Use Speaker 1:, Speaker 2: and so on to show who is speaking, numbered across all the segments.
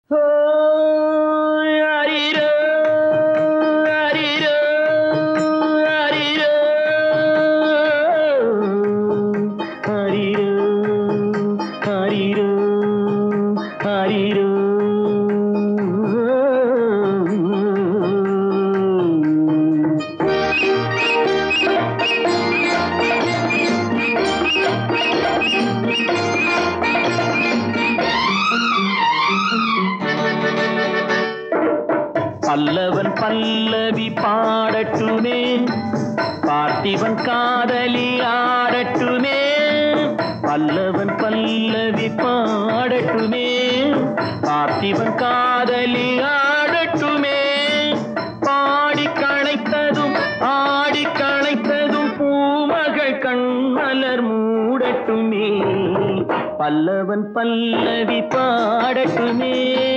Speaker 1: அரிரோ அரிரோ அரிரோ அரிரோ அரிரோ அரிரோ பல்லவன் பல்லவி பாடட்டுமே பார்த்திவன் காதலி ஆடட்டுமே பல்லவன் பல்லவி பாடட்டுமே பார்த்திவன் காதலி ஆடட்டுமே பாடி களைத்ததும் ஆடி களைத்ததும் பூமகள் கண்மலர் மூடட்டுமே பல்லவன் பல்லவி பாடட்டுமே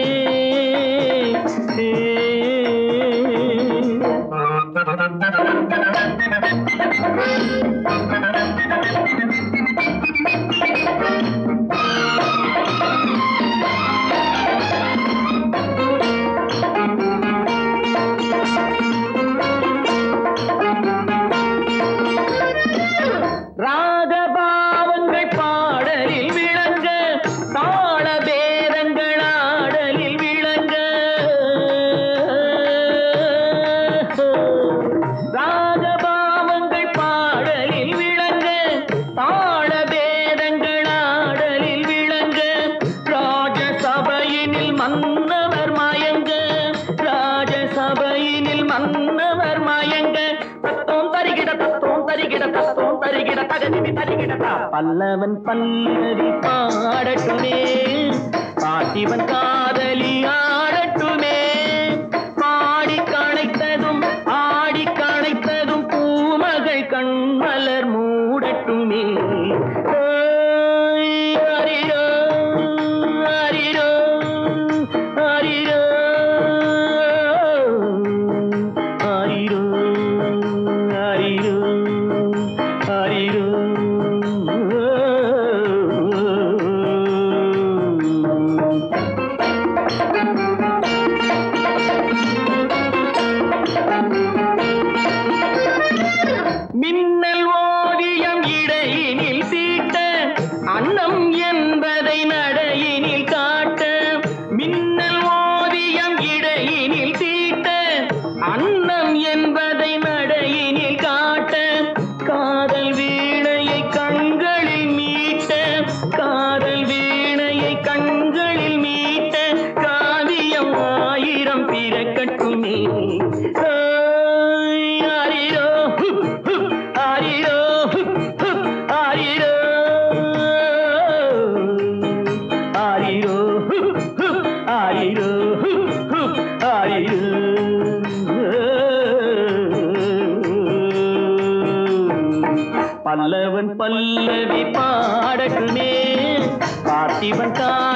Speaker 1: ராகபாவங்கள் பாடலில் விளங்க தாள பேதங்கள் ஆடலில் விளங்க ராகபாவங்கள் பாடலில் விளங்க தாள பேதங்கள் ஆடலில் விளங்க ராஜசபையினில் மன்னவர் மயங்க ராஜசபையினில் மன்னவர் மயங்க தத்தோம் தருகிட தத்தோம் தருகிட தத்தோம் தருகிட தகதிமி தருகிடதா பல்லவன் பல்லவி பாடட்டுமே பாட்டிவன் காதலி ஆடட்டுமே பாடி கணைத்ததும் ஆடி கணைத்ததும் பூமகள் கண்மலர் மூடட்டுமே ஓய், அரிரோ, அரிரோ, அரிரோ, அரிரோ, அரிரோ, அரிரோ. மின்னல் ஓவியம் இடையினில் தீட்ட அன்னம் என்பதை நடையினில் காட்ட மின்னல் ஓவியம் இடையினில் தீட்ட அன்னம் என்பதை நடையினில் காட்ட காதல் வீணையை கண்களில் மீட்ட காதல் வீணையை கண்களில் மீட்ட காவியம் ஆயிரம் பிறக்கட்டுமே ஆய், ஆரிரோ, ஹுப், ஹுப், ஆரிரோ, ஹுப், ஹுப், ஆரிரோ. ஆரிரோ, ஹுப், ஹுப், ஆரிரோ, ஹுப், ஹுப், ஆரிரோ. பல்லவன் பல்லவி பாடட்டுமே பார்த்திபன் கா